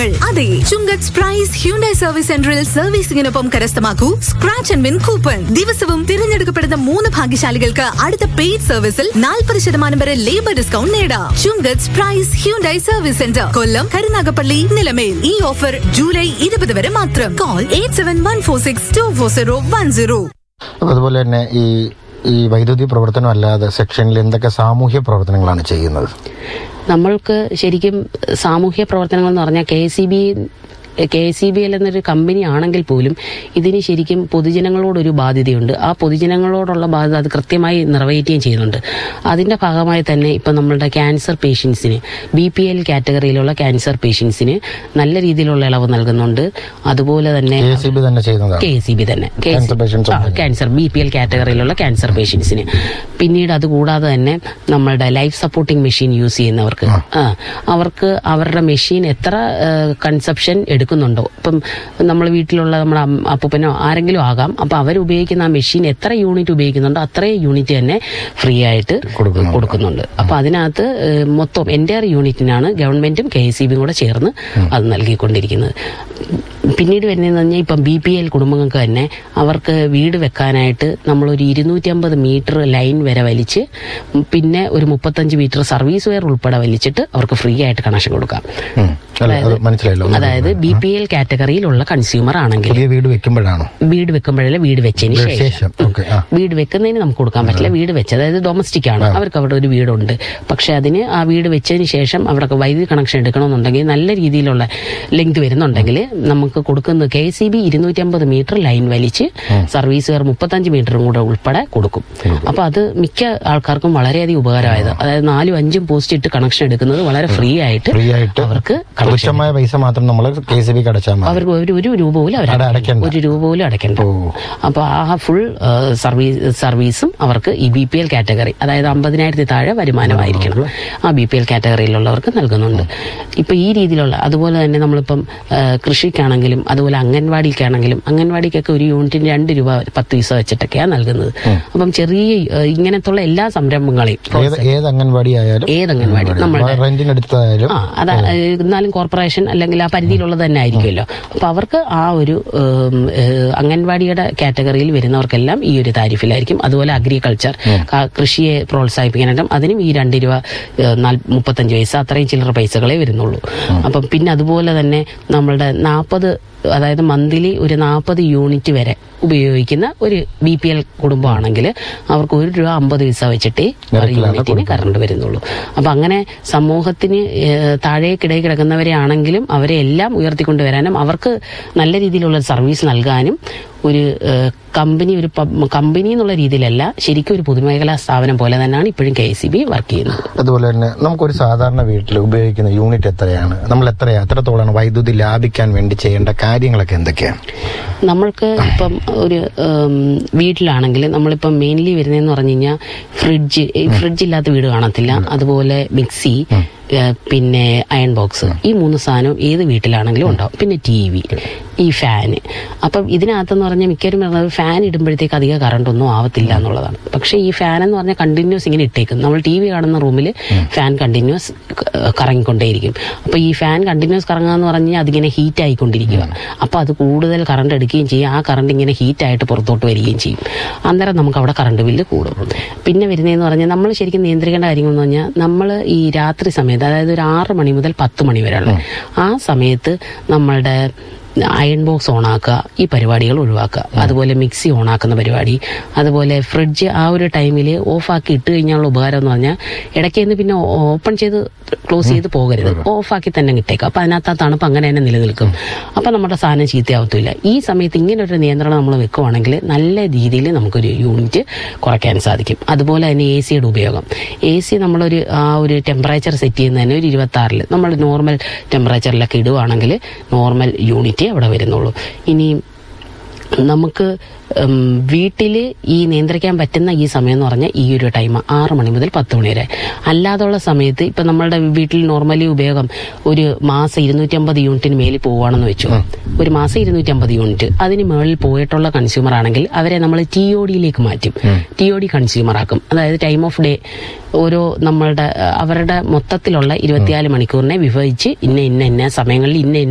സമ്മാനങ്ങൾ അതെ ചുങ്കത്ത് price Hyundai service സെന്ററിൽ സർവീസിംഗിനൊപ്പം കരസ്ഥമാക്കൂ സ്ക്രാച്ച് ആൻഡ് വിൻ കൂപ്പൺ ദിവസവും തിരഞ്ഞെടുക്കപ്പെടുന്ന മൂന്ന് ഭാഗ്യശാലികൾക്ക് അടുത്ത പെയ്ഡ് സർവീസിൽ നാൽപ്പത് ശതമാനം വരെ ലേബർ ഡിസ്കൗണ്ട് നേടാം Chungath price Hyundai service centre Kollam Karunagappally Nilamel ഈ ഓഫർ ജൂലൈ ഇരുപത് വരെ മാത്രം call eight seven one four six two four zero one zero അപ്പൊ അതുപോലെ തന്നെ ഈ ഈ വൈദ്യുതി പ്രവർത്തനം അല്ലാതെ സെക്ഷനിൽ എന്തൊക്കെ സാമൂഹ്യ പ്രവർത്തനങ്ങളാണ് ചെയ്യുന്നത് നമ്മൾക്ക് ശരിക്കും സാമൂഹ്യ പ്രവർത്തനങ്ങൾ എന്ന് പറഞ്ഞാൽ K C B K C B L എന്നൊരു കമ്പനി ആണെങ്കിൽ പോലും ഇതിന് ശരിക്കും പൊതുജനങ്ങളോടൊരു ബാധ്യതയുണ്ട് ആ പൊതുജനങ്ങളോടുള്ള ബാധ്യത അത് കൃത്യമായി നിറവേറ്റുകയും ചെയ്യുന്നുണ്ട് അതിന്റെ ഭാഗമായി തന്നെ ഇപ്പം നമ്മളുടെ ക്യാൻസർ പേഷ്യൻസിന് ബി പി എൽ കാറ്റഗറിയിലുള്ള ക്യാൻസർ പേഷ്യൻസിന് നല്ല രീതിയിലുള്ള ഇളവ് നൽകുന്നുണ്ട് അതുപോലെ തന്നെ കെ സി ബി തന്നെ ചെയ്യുന്നതാണ് കെ സി ബി തന്നെ Cancer patients ഉണ്ടെങ്കിൽ. ക്യാൻസർ ബി പി എൽ കാറ്റഗറിയിലുള്ള ക്യാൻസർ പേഷ്യൻസിന് പിന്നീട് അതുകൂടാതെ തന്നെ നമ്മളുടെ ലൈഫ് സപ്പോർട്ടിംഗ് മെഷീൻ യൂസ് ചെയ്യുന്നവർക്ക് ആ, അവർക്ക് അവരുടെ മെഷീൻ എത്ര കൺസപ്ഷൻ എടുക്കുന്നുണ്ടോ ഇപ്പം നമ്മൾ വീട്ടിലുള്ള നമ്മുടെ അമ്മ- അപ്പൂപ്പനോ ആരെങ്കിലും ആകാം അപ്പൊ അവർ ഉപയോഗിക്കുന്ന ആ മെഷീൻ എത്ര യൂണിറ്റ് ഉപയോഗിക്കുന്നുണ്ടോ അത്രയും യൂണിറ്റ് തന്നെ ഫ്രീ ആയിട്ട് കൊടുക്കുന്നുണ്ട്. കൊടുക്കുന്നുണ്ട് അപ്പൊ അതിനകത്ത് ഏഹ്, മൊത്തം എൻ്റെ യൂണിറ്റിനാണ് ഗവൺമെന്റും കെ എസ് കൂടെ ചേർന്ന് അത് നൽകിക്കൊണ്ടിരിക്കുന്നത് പിന്നീട് വരുന്നതെന്ന് പറഞ്ഞാൽ ഇപ്പം ബി പി എൽ കുടുംബങ്ങൾക്ക് തന്നെ അവർക്ക് വീട് വെക്കാനായിട്ട് നമ്മളൊരു ഇരുന്നൂറ്റമ്പത് മീറ്റർ ലൈൻ വരെ വലിച്ച് പിന്നെ ഒരു മുപ്പത്തഞ്ച് മീറ്റർ സർവീസ് വെയർ ഉൾപ്പെടെ വലിച്ചിട്ട് അവർക്ക് ഫ്രീ ആയിട്ട് കണക്ഷൻ കൊടുക്കാം ഉം. അല്ല അത് മനസ്സിലായല്ലോ അതായത് ബി പി എൽ കാറ്റഗറിയിലുള്ള കൺസ്യൂമർ ആണെങ്കിൽ പുതിയ വീട് വെക്കുമ്പോഴാണോ വീട് വെക്കുമ്പോഴല്ല വീട് വെച്ചതിന് ശേഷം ശേഷം ഓക്കെ ആ വീട് വെക്കുന്നതിന് നമുക്ക് കൊടുക്കാൻ പറ്റില്ല വീട് വെച്ച് അതായത് ഡൊമസ്റ്റിക് ആണ് അവർക്ക് അവിടെ ഒരു വീടുണ്ട് പക്ഷെ അതിന് ആ വീട് വെച്ചതിന് ശേഷം അവിടെ വൈദ്യുതി കണക്ഷൻ എടുക്കണമെന്നുണ്ടെങ്കിൽ നല്ല രീതിയിലുള്ള ലെങ്ത് വരുന്നുണ്ടെങ്കിൽ നമുക്ക് കൊടുക്കുന്നത് കെ സി ബി ഇരുന്നൂറ്റമ്പത് മീറ്റർ ലൈൻ വലിച്ച് സർവീസുകാർ മുപ്പത്തഞ്ച് മീറ്ററും കൂടെ ഉൾപ്പെടെ കൊടുക്കും അപ്പൊ അത് മിക്ക ആൾക്കാർക്കും വളരെയധികം ഉപകാരമായത് അതായത് നാലും അഞ്ചും പോസ്റ്റ് ഇട്ട് കണക്ഷൻ എടുക്കുന്നത് വളരെ ഫ്രീ ആയിട്ട് ഫ്രീ ആയിട്ട് അവർക്ക് തുച്ഛമായ പൈസ മാത്രം നമ്മൾ കെ സി ബി അടച്ചാൽ മതി അവർക്ക് ഒരു ഒരു രൂപ പോലും അവർ അവിടെ അടയ്ക്കണ്ട. ഒരു രൂപ പോലും അടയ്ക്കണ്ട ഓ. അപ്പൊ ആ ഫുൾ സർവീസ് സർവീസും അവർക്ക് ഈ ബി പി എൽ കാറ്റഗറി അതായത് അമ്പതിനായിരത്തി താഴെ വരുമാനമായിരിക്കണം ആ ബി പി എൽ കാറ്റഗറിയിലുള്ളവർക്ക് നൽകുന്നുണ്ട് ഇപ്പൊ ഈ രീതിയിലുള്ള അതുപോലെ തന്നെ നമ്മളിപ്പം ആ, കൃഷിക്കാണെങ്കിലും അതുപോലെ അംഗൻവാടിക്കാണെങ്കിലും അംഗൻവാടിക്കൊക്കെ ഒരു യൂണിറ്റിന് രണ്ട് രൂപ പത്ത് പൈസ വെച്ചിട്ടൊക്കെയാണ് നൽകുന്നത് അപ്പം ചെറിയ ആ, ഇങ്ങനത്തുള്ള എല്ലാ സംരംഭങ്ങളെയും ഏത് ഏത് അംഗൻവാടി ആയാലും ഏത് അംഗൻവാടി നമ്മുടെ റെന്റിനെടുത്തായാലും ആ അതാ എന്നാലും കോർപ്പറേഷൻ അല്ലെങ്കിൽ ആ പരിധിയിലുള്ളത് തന്നെ ആയിരിക്കുമല്ലോ അപ്പൊ അവർക്ക് ആ ഒരു ഉം, ഏഹ്, അംഗൻവാടിയുടെ കാറ്റഗറിയിൽ വരുന്നവർക്കെല്ലാം ഈ ഒരു താരിഫിലായിരിക്കും അതുപോലെ അഗ്രികൾച്ചർ ക- കൃഷിയെ പ്രോത്സാഹിപ്പിക്കാനായിട്ടും അതിനും ഈ രണ്ട് രൂപ ഏഹ്, നാല്- മുപ്പത്തഞ്ച് പൈസ അത്രയും ചില്ലറ പൈസകളെ വരുന്നുള്ളൂ അപ്പം പിന്നെ അതുപോലെ തന്നെ നമ്മളുടെ നാൽപ്പത് അതായത് മന്ത്ലി ഒരു നാൽപ്പത് യൂണിറ്റ് വരെ ഉപയോഗിക്കുന്ന ഒരു ബി പി എൽ കുടുംബമാണെങ്കിൽ അവർക്ക് ഒരു രൂപ അമ്പത് പൈസ വെച്ചിട്ടേ per നിരക്കിലാണ് യൂണിറ്റിന് കറണ്ട് വരുന്നുള്ളൂ അപ്പൊ അങ്ങനെ സമൂഹത്തിന് ഏഹ്, താഴേക്കിടയിൽ കിടക്കുന്നവരെ ആണെങ്കിലും അവരെ എല്ലാം ഉയർത്തിക്കൊണ്ടുവരാനും അവർക്ക് നല്ല രീതിയിലുള്ള സർവീസ് നൽകാനും ഒരു ഏഹ്, കമ്പനി ഒരു പബ്- കമ്പനി എന്നുള്ള രീതിയിലല്ല ശരിക്കും ഒരു പൊതുമേഖലാ സ്ഥാപനം പോലെ തന്നെയാണ് ഇപ്പോഴും കെ എസ് വർക്ക് ചെയ്യുന്നത് അതുപോലെ തന്നെ നമുക്കൊരു സാധാരണ വീട്ടിൽ ഉപയോഗിക്കുന്ന യൂണിറ്റ് എത്രയാണ് നമ്മൾ എത്രയാ എത്രത്തോളാണ് വൈദ്യുതി ലാഭിക്കാൻ വേണ്ടി ചെയ്യേണ്ട കാര്യങ്ങളൊക്കെ എന്തൊക്കെയാണ് നമ്മൾക്ക് ഇപ്പം ഒരു ഉം, വീട്ടിലാണെങ്കിൽ നമ്മളിപ്പം മെയിൻലി വരുന്നതെന്ന് പറഞ്ഞു കഴിഞ്ഞാൽ ഫ്രിഡ്ജ് ഫ്രിഡ്ജ് ഇല്ലാത്ത വീട് കാണത്തില്ല അതുപോലെ മിക്സി ഏഹ്, പിന്നെ അയൺ ബോക്സ് ഈ മൂന്ന് സാധനം ഏത് വീട്ടിലാണെങ്കിലും ഉണ്ടാവും പിന്നെ ടി വി ഈ ഫാന് അപ്പം ഇതിനകത്തെന്ന് പറഞ്ഞാൽ മിക്കവരും പറയുന്നത് ഫാൻ ഇടുമ്പോഴത്തേക്ക് അധികം കറണ്ട് ഒന്നും ആവത്തില്ല എന്നുള്ളതാണ് പക്ഷേ ഈ ഫാൻ എന്ന് പറഞ്ഞാൽ കണ്ടിന്യൂസ് ഇങ്ങനെ ഇട്ടേക്കും നമ്മൾ ടി വി കാണുന്ന റൂമിൽ ഫാൻ കണ്ടിന്യൂസ് കറങ്ങിക്കൊണ്ടേയിരിക്കും അപ്പൊ ഈ ഫാൻ കണ്ടിന്യൂസ് കറങ്ങുക എന്ന് പറഞ്ഞാൽ അതിങ്ങനെ ഹീറ്റ് ആയിക്കൊണ്ടിരിക്കുക അപ്പൊ അത് കൂടുതൽ കറണ്ട് എടുക്കുകയും ചെയ്യും ആ കറണ്ട് ഇങ്ങനെ ഹീറ്റ് ആയിട്ട് പുറത്തോട്ട് വരികയും ചെയ്യും അന്നേരം നമുക്ക് അവിടെ കറണ്ട് ബില്ല് കൂടും പിന്നെ വരുന്നതെന്ന് പറഞ്ഞാൽ നമ്മൾ ശരിക്കും നിയന്ത്രിക്കേണ്ട കാര്യങ്ങൾ എന്ന് പറഞ്ഞാൽ നമ്മൾ ഈ രാത്രി സമയത്ത് അതായത് ഒരു ആറ് മണി മുതൽ പത്ത് മണി വരെയുള്ള ആ സമയത്ത് നമ്മളുടെ അയൺ ബോക്സ് ഓണാക്കുക ഈ പരിപാടികൾ ഒഴിവാക്കുക അതുപോലെ മിക്സി ഓണാക്കുന്ന പരിപാടി അതുപോലെ ഫ്രിഡ്ജ് ആ ഒരു ടൈമിൽ ഓഫാക്കി ഇട്ട് കഴിഞ്ഞാലുള്ള ഉപകാരം എന്ന് പറഞ്ഞാൽ ഇടയ്ക്ക് നിന്ന് പിന്നെ ഓപ്പൺ ചെയ്ത് ക്ലോസ് ചെയ്ത് പോകരുത് ഓഫാക്കി തന്നെ ഇട്ടേക്കുക അപ്പൊ അതിനകത്ത് ആ തണുപ്പ് അങ്ങനെ തന്നെ നിലനിൽക്കും അപ്പൊ നമ്മുടെ സാധനം ചീത്തയാവത്തില്ല ഈ സമയത്ത് ഇങ്ങനെ ഒരു നിയന്ത്രണം നമ്മൾ വെക്കുവാണെങ്കിൽ നല്ല രീതിയിൽ നമുക്കൊരു യൂണിറ്റ് കുറയ്ക്കാൻ സാധിക്കും അതുപോലെ തന്നെ എ സിയുടെ ഉപയോഗം എ സി നമ്മളൊരു ആ ഒരു ടെമ്പറേച്ചർ സെറ്റ് ചെയ്യുന്നതിന് ഒരു ഇരുപത്തി ആറിൽ നമ്മൾ നോർമൽ ടെമ്പറേച്ചറിലൊക്കെ ഇടുവാണെങ്കിൽ നോർമൽ യൂണിറ്റ് അവിടെ വരുന്നുള്ളൂ ഇനി നമുക്ക് വീട്ടിൽ ഈ നിയന്ത്രിക്കാൻ പറ്റുന്ന ഈ സമയം എന്ന് പറഞ്ഞാൽ ഈ ഒരു ടൈം ആറ് മണി മുതൽ പത്ത് മണി വരെ അല്ലാതുള്ള സമയത്ത് ഇപ്പം നമ്മളുടെ വീട്ടിൽ നോർമലി ഉപയോഗം ഒരു മാസം ഇരുന്നൂറ്റമ്പത് യൂണിറ്റിന് മേലിൽ പോവുകയാണെന്ന് വെച്ചു ഒരു മാസം ഇരുന്നൂറ്റമ്പത് യൂണിറ്റ് അതിന് മുകളിൽ പോയിട്ടുള്ള കൺസ്യൂമർ ആണെങ്കിൽ അവരെ നമ്മൾ ടി ഒ ഡിയിലേക്ക് മാറ്റും ടി ഒ ഡി കൺസ്യൂമർ ആക്കും അതായത് ടൈം ഓഫ് ഡേ ഓരോ നമ്മളുടെ അഹ് അവരുടെ മൊത്തത്തിലുള്ള ഇരുപത്തിനാല് മണിക്കൂറിനെ വിഭജിച്ച് ഇന്ന ഇന്ന ഇന്ന സമയങ്ങളിൽ ഇന്ന ഇന്ന